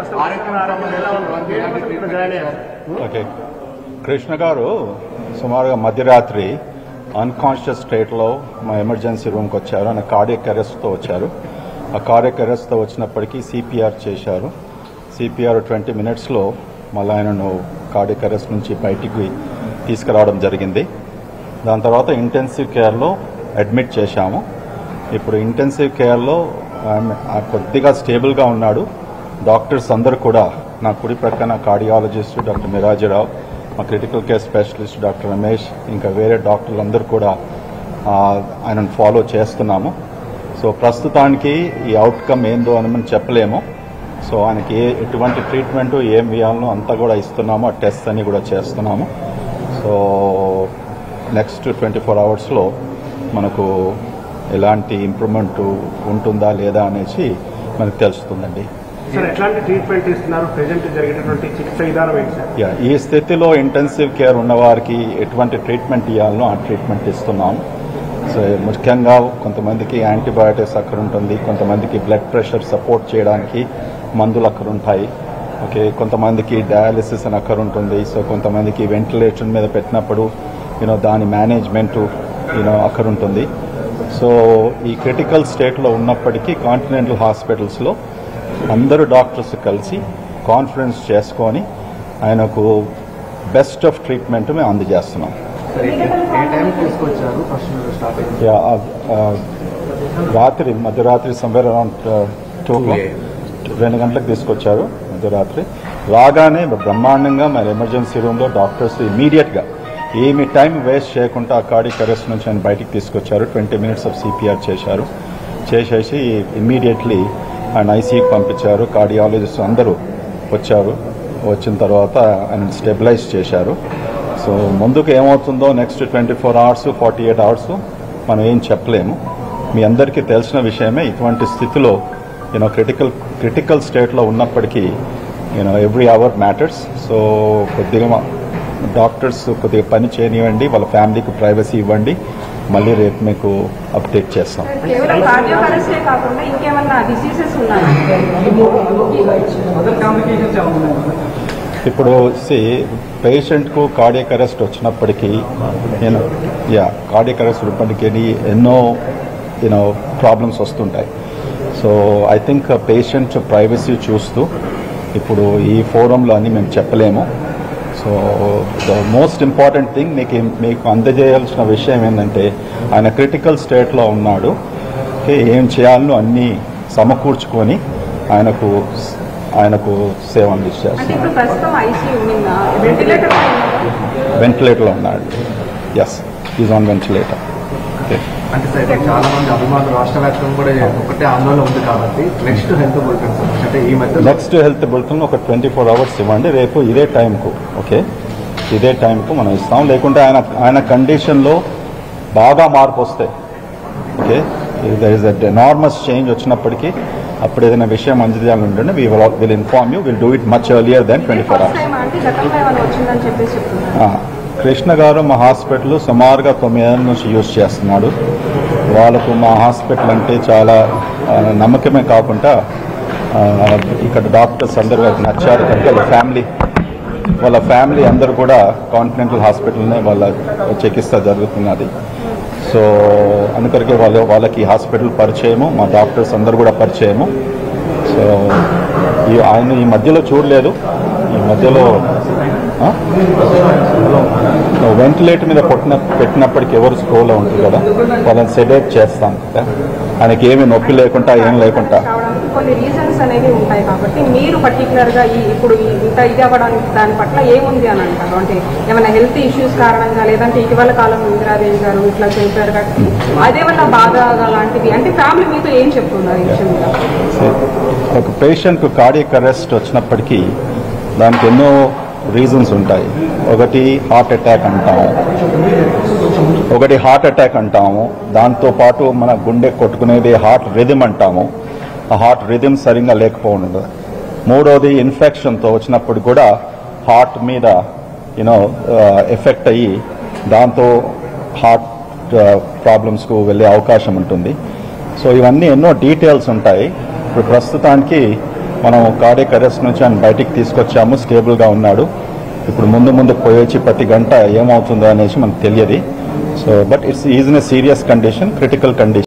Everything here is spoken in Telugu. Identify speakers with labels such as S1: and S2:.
S1: ఓకే కృష్ణ గారు సుమారుగా మధ్యరాత్రి అన్కాన్షియస్ స్టేట్లో మా ఎమర్జెన్సీ రూమ్కి వచ్చారు ఆయన కార్డియక్ అరెస్ట్తో వచ్చారు ఆ కార్డియక్ అరెస్ట్తో వచ్చినప్పటికీ సిపిఆర్ చేశారు సిపిఆర్ ట్వంటీ మినిట్స్లో మళ్ళీ ఆయనను కార్డియక్ అరెస్ట్ నుంచి బయటికి తీసుకురావడం జరిగింది దాని తర్వాత ఇంటెన్సివ్ కేర్లో అడ్మిట్ చేశాము ఇప్పుడు ఇంటెన్సివ్ కేర్లో ఆమె ఆ కొద్దిగా స్టేబుల్గా ఉన్నాడు డాక్టర్స్ అందరూ కూడా నా కుడి ప్రక్కన కార్డియాలజిస్ట్ డాక్టర్ మిరాజీరావు మా critical care specialist doctor Ramesh ఇంకా వేరే డాక్టర్లు అందరూ కూడా ఆ, ఆయనను ఫాలో చేస్తున్నాము సో ప్రస్తుతానికి ఈ అవుట్కమ్ ఏందో అని మనం చెప్పలేము సో ఆయనకి ఏ ఎటువంటి ట్రీట్మెంట్ ఏం వేయాలనో అంతా కూడా ఇస్తున్నాము ఆ టెస్ట్ అన్ని కూడా చేస్తున్నాము సో నెక్స్ట్ ట్వంటీ ఫోర్ అవర్స్లో మనకు ఎలాంటి ఇంప్రూవ్మెంట్ ఉంటుందా లేదా అనేసి మనకు తెలుస్తుందండి
S2: సార్ ఎట్లాంటి ట్రీట్మెంట్ ఇస్తున్నారు ప్రెజెంట్ జరిగేటటువంటి చికిత్స విధానం ఏంటి సార్
S1: యా ఈ స్థితిలో ఇంటెన్సివ్ కేర్ ఉన్న వారికి ఎటువంటి ట్రీట్మెంట్ ఇవ్వాలనో ఆ ట్రీట్మెంట్ ఇస్తున్నాం సో ముఖ్యంగా కొంతమందికి యాంటీబయాటిక్స్ అక్కడ ఉంటుంది కొంతమందికి బ్లడ్ ప్రెషర్ సపోర్ట్ చేయడానికి మందులు అక్కడ ఉంటాయి ఓకే కొంతమందికి డయాలిసిస్ అని అక్కడ ఉంటుంది సో కొంతమందికి వెంటిలేషన్ మీద పెట్టినప్పుడు యూనో దాని మేనేజ్మెంట్ యూనో అక్కడ ఉంటుంది సో ఈ క్రిటికల్ స్టేట్లో ఉన్నప్పటికీ కాంటినెంటల్ హాస్పిటల్స్లో అందరూ డాక్టర్స్ కలిసి కాన్ఫరెన్స్ చేసుకొని ఆయనకు బెస్ట్ ఆఫ్ ట్రీట్మెంట్ మేము అందజేస్తున్నాం
S3: ఏ టైం తీసుకొచ్చారు ఫస్ట్ స్టార్ట్ అయింది
S1: యా, ఆ, ఆ, రాత్రి మధ్యరాత్రి సంవేర్ అరౌండ్ టూ రెండు గంటలకు తీసుకొచ్చారు మధ్యరాత్రి రాగానే బ్రహ్మాండంగా మరి ఎమర్జెన్సీ రూమ్లో డాక్టర్స్ ఇమీడియట్గా ఏమి టైం వేస్ట్ చేయకుండా ఆ కార్డిక్ అరెస్ట్ నుంచి ఆయన బయటికి తీసుకొచ్చారు ట్వంటీ మినిట్స్ ఆఫ్ సిపిఆర్ చేశారు చేసేసి ఇమ్మీడియట్లీ ఆయన ఐసీకి పంపించారు కార్డియాలజిస్ట్ అందరూ వచ్చారు వచ్చిన తర్వాత ఆయన స్టెబిలైజ్ చేశారు సో ముందుకు ఏమవుతుందో next twenty four hours forty eight hours మనం ఏం చెప్పలేము మీ అందరికీ తెలిసిన విషయమే ఇటువంటి స్థితిలో యూనో క్రిటికల్ క్రిటికల్ స్టేట్లో ఉన్నప్పటికీ you know every hour matters so కొద్దిగా మా- డాక్టర్స్ కొద్దిగా పని చేయనివ్వండి వాళ్ళ ఫ్యామిలీకి ప్రైవసీ ఇవ్వండి మళ్ళీ రేపు మీకు అప్డేట్ చేస్తాం
S4: కేవలం కార్డియో అరెస్టే కాకుండా ఇంకేమన్నా డిసీజెస్ ఉన్నాయా
S3: అదర్ కాంప్లికేషన్స్ ఏమన్నా
S1: ఇప్పుడు సి పేషెంట్కు కార్డియక్ అరెస్ట్ వచ్చినప్పటికీ నేను యా కార్డియక్ అరెస్ట్ ఉన్నప్పటికీ ఎన్నో యూనో ప్రాబ్లమ్స్ వస్తుంటాయి so I think patient privacy చూస్తూ ఇప్పుడు ఈ ఫోరంలో అని మేము చెప్పలేము so the most important thing మీకు మీకు అందజేయాల్సిన విషయం ఏంటంటే ఆయన క్రిటికల్ స్టేట్లో ఉన్నాడు ఓకే ఏం చేయాలనో అన్నీ సమకూర్చుకొని ఆయనకు ఆయనకు సేవ
S4: అంటే
S1: అందించేస్తాం
S4: ఇప్పుడు ప్రస్తుతం ఐసీయూ నిన్న వెంటిలేటర్
S1: వెంటిలేటర్లో ఉన్నాడు yes is on ventilator okay
S3: అంటే సార్ ఇప్పుడు చాలా మంది అభిమానులు రాష్ట్ర వ్యాప్తంగా కూడా ఒకటే ఆందోళన ఉంది కాబట్టి నెక్స్ట్ హెల్త్ బులెటిన్ సార్ అంటే ఈ మధ్య
S1: నెక్స్ట్ హెల్త్ బులెటిన్ ఒక ట్వంటీ ఫోర్ అవర్స్ ఇవ్వండి రేపు ఇదే టైంకు ఓకే ఇదే టైంకు మనం ఇస్తాం లేకుంటే ఆయన ఆయన కండిషన్లో బాగా మార్పు వస్తాయి okay there is a enormous change వచ్చినప్పటికీ అప్పుడు ఏదైనా విషయం అందజేయాలని ఉంటుండే we will will inform you will do it much earlier then twenty four
S4: first
S1: hours
S4: time అంటే గతంలో ఏమైనా వచ్చిందని చెప్పేసి చెప్తున్నారు
S1: ఆ, కృష్ణ గారు మా హాస్పిటల్ సుమారుగా తొమ్మిదేళ్ళ నుంచి యూజ్ చేస్తున్నాడు వాళ్ళకు మా హాస్పిటల్ అంటే చాలా ఆ, నమ్మకమే కాకుండా ఆ, ఇక్కడ డాక్టర్స్ అందరూ వాళ్ళకి నచ్చారు కనుక వాళ్ళ ఫ్యామిలీ వాళ్ళ ఫ్యామిలీ అందరూ కూడా కాంటినెంటల్ హాస్పిటల్నే వాళ్ళ చికిత్స జరుగుతున్నది సో అందుకొరకే వాళ్ళు వాళ్ళకి హాస్పిటల్ పరిచయము మా డాక్టర్స్ అందరూ కూడా పరిచయము సో ఈ ఆయన ఈ మధ్యలో చూడలేదు ఈ మధ్యలో ఆ? వెంటిలేటర్ మీద కొట్టిన పెట్టినప్పటికి ఎవరు స్క్రోలో ఉంటుంది కదా వాళ్ళని సెడేట్ చేస్తాం కదా ఆయనకి ఏమీ నొప్పి లేకుండా ఏం లేకుండా
S4: కావడానికి కొన్ని రీజన్స్ అనేవి ఉంటాయి కాబట్టి మీరు పర్టికులర్ గా ఈ ఇప్పుడు ఈ ఇంత ఇది అవ్వడానికి దాని పట్ల ఏముంది అని అంటారు అంటే ఏమైనా హెల్త్ ఇష్యూస్ కారణంగా లేదంటే ఇటీవల కాలం ఇందిరాదేవి గారు ఇట్లా చెప్పారు కాబట్టి అదేమన్నా బాధ లాంటివి అంటే ఫ్యామిలీ మీతో ఏం చెప్తున్నారు ఈ విషయం మీద
S1: ఒక పేషెంట్కు కార్డియక్ అరెస్ట్ వచ్చినప్పటికీ దానికి ఎన్నో రీజన్స్ ఉంటాయి ఒకటి హార్ట్ అటాక్ అంటాము ఒకటి హార్ట్ అటాక్ అంటాము దాంతో పాటు మన గుండె కొట్టుకునేది హార్ట్ రిథమ్ అంటాము ఆ హార్ట్ రిథమ్ సరిగ్గా లేకపోవడం మూడోది ఇన్ఫెక్షన్తో వచ్చినప్పుడు కూడా హార్ట్ మీద యూనో ఎఫెక్ట్ అయ్యి దాంతో హార్ట్ ప్రాబ్లమ్స్కు వెళ్ళే అవకాశం ఉంటుంది సో ఇవన్నీ ఎన్నో డీటెయిల్స్ ఉంటాయి ఇప్పుడు ప్రస్తుతానికి మనం కార్డియక్ అరెస్ట్ నుంచి ఆయన బయటికి తీసుకొచ్చాము స్టేబుల్గా ఉన్నాడు ఇప్పుడు ముందు ముందు పోయొచ్చి ప్రతి గంట ఏమవుతుందో అనేసి మనకు తెలియదు so but it's is in serious condition critical condition